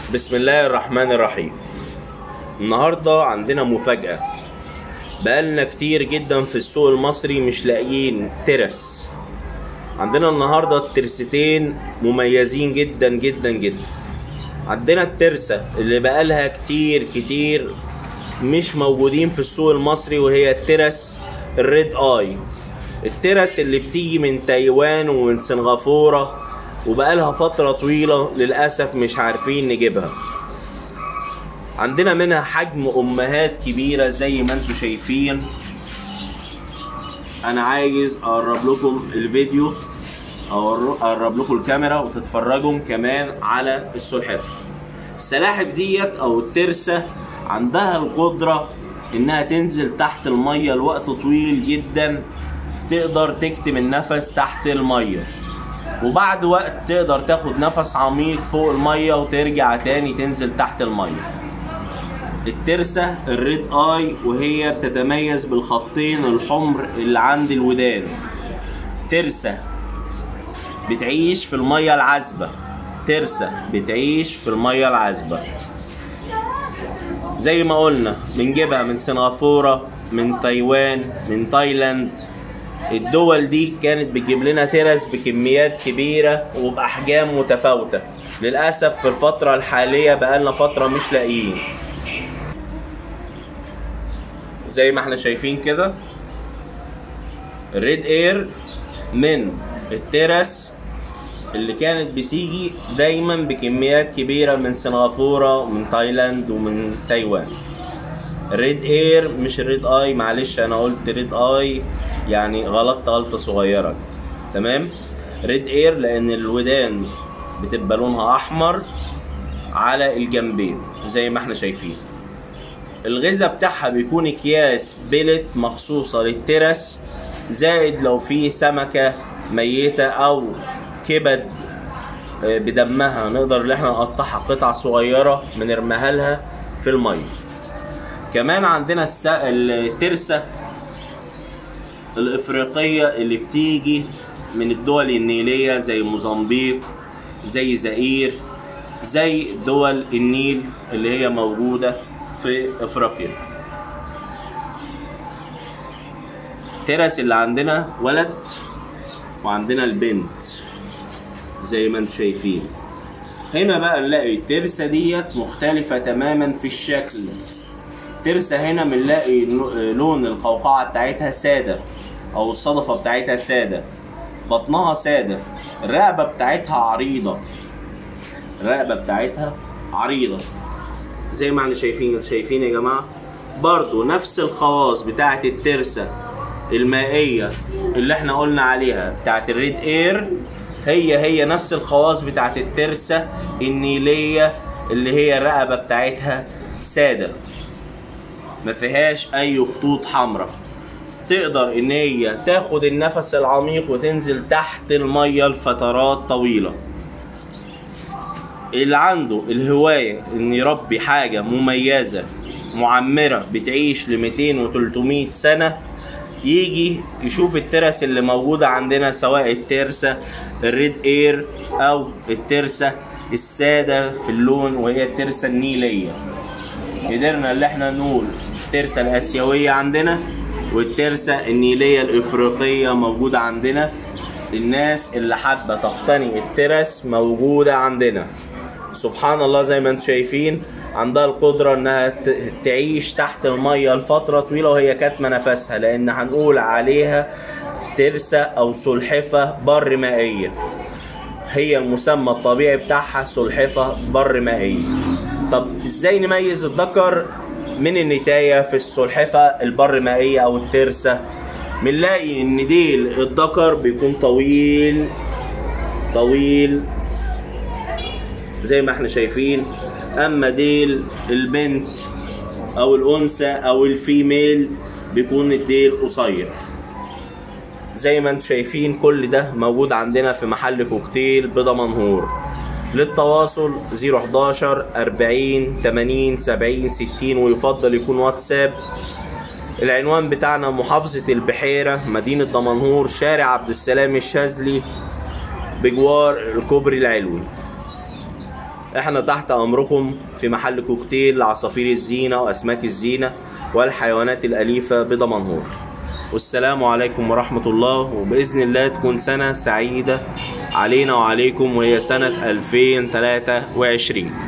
بسم الله الرحمن الرحيم النهارده عندنا مفاجأة بقالنا كتير جدا في السوق المصري مش لاقيين ترس عندنا النهارده الترستين مميزين جدا جدا جدا عندنا الترسة اللي بقالها كتير كتير مش موجودين في السوق المصري وهي الترس الريد اي الترس اللي بتيجي من تايوان ومن سنغافورة وبقالها فترة طويلة للأسف مش عارفين نجيبها عندنا منها حجم أمهات كبيرة زي ما انتوا شايفين أنا عايز أقرب لكم الفيديو أو أقرب لكم الكاميرا وتتفرجوا كمان على السلحفاة السلاحف ديت أو الترسة عندها القدرة إنها تنزل تحت المية لوقت طويل جدا تقدر تكتم النفس تحت المية وبعد وقت تقدر تاخد نفس عميق فوق المية وترجع تاني تنزل تحت المية الترسة الريد اي وهي بتتميز بالخطين الحمر اللي عند الودان ترسة بتعيش في المية العذبة ترسة بتعيش في المية العذبة زي ما قلنا بنجيبها من سنغافورة من تايوان من تايلاند الدول دي كانت بتجيب لنا ترس بكميات كبيرة وبأحجام متفاوتة للأسف في الفترة الحالية بقالنا فترة مش لاقيين زي ما احنا شايفين كده الريد اير من الترس اللي كانت بتيجي دايما بكميات كبيرة من سنغافورة ومن تايلاند ومن تايوان الريد اير مش الريد اي معلش انا قلت ريد اي يعني غلطت غلطة صغيرة تمام ريد اير لان الودان بتبقى لونها احمر على الجنبين زي ما احنا شايفين الغذاء بتاعها بيكون اكياس بلت مخصوصة للترس زائد لو في سمكة ميتة او كبد بدمها نقدر ان احنا نقطعها قطع صغيرة بنرميها لها في المية كمان عندنا الس... الترسة الافريقية اللي بتيجي من الدول النيلية زي موزمبيق زي زئير زي دول النيل اللي هي موجودة في افريقيا ترس اللي عندنا ولد وعندنا البنت زي ما انتم شايفين هنا بقى نلاقي الترسة ديت مختلفة تماما في الشكل ترسة هنا بنلاقي لون القوقعة بتاعتها سادة أو الصدفة بتاعتها سادة بطنها سادة الرقبة بتاعتها عريضة الرقبة بتاعتها عريضة زي ما احنا شايفين شايفين يا جماعة برضو نفس الخواص بتاعت الترسة المائية اللي احنا قلنا عليها بتاعت الريد اير هي هي نفس الخواص بتاعت الترسة النيلية اللي هي الرقبة بتاعتها سادة ما فيهاش اي خطوط حمراء تقدر ان هي تاخد النفس العميق وتنزل تحت المية لفترات طويلة اللي عنده الهواية ان يربي حاجة مميزة معمرة بتعيش ل 200 و 300 سنة يجي يشوف الترس اللي موجودة عندنا سواء الترسة الريد اير او الترسة السادة في اللون وهي الترسة النيلية قدرنا اللي احنا نقول الترسة الاسيوية عندنا والترسة النيلية الافريقية موجودة عندنا الناس اللي حابة تقتني الترس موجودة عندنا سبحان الله زي ما انتم شايفين عندها القدرة انها تعيش تحت المية لفترة طويلة وهي كاتمة نفسها لان هنقول عليها ترسة او سلحفة بر مائية هي المسمى الطبيعي بتاعها سلحفة بر مائية طب ازاي نميز الذكر من النتاية في السلحفة البر مائية او الترسة بنلاقي ان ديل الذكر بيكون طويل طويل زي ما احنا شايفين اما ديل البنت او الانثى او الفيميل بيكون الديل قصير زي ما انتم شايفين كل ده موجود عندنا في محل كوكتيل بدمنهور للتواصل 011 40 80 70 60 ويفضل يكون واتساب العنوان بتاعنا محافظة البحيرة مدينة دمنهور شارع عبد السلام الشاذلي بجوار الكوبري العلوي احنا تحت امركم في محل كوكتيل عصافير الزينة واسماك الزينة والحيوانات الاليفة بدمنهور والسلام عليكم ورحمة الله وبإذن الله تكون سنة سعيدة علينا وعليكم وهي سنة 2023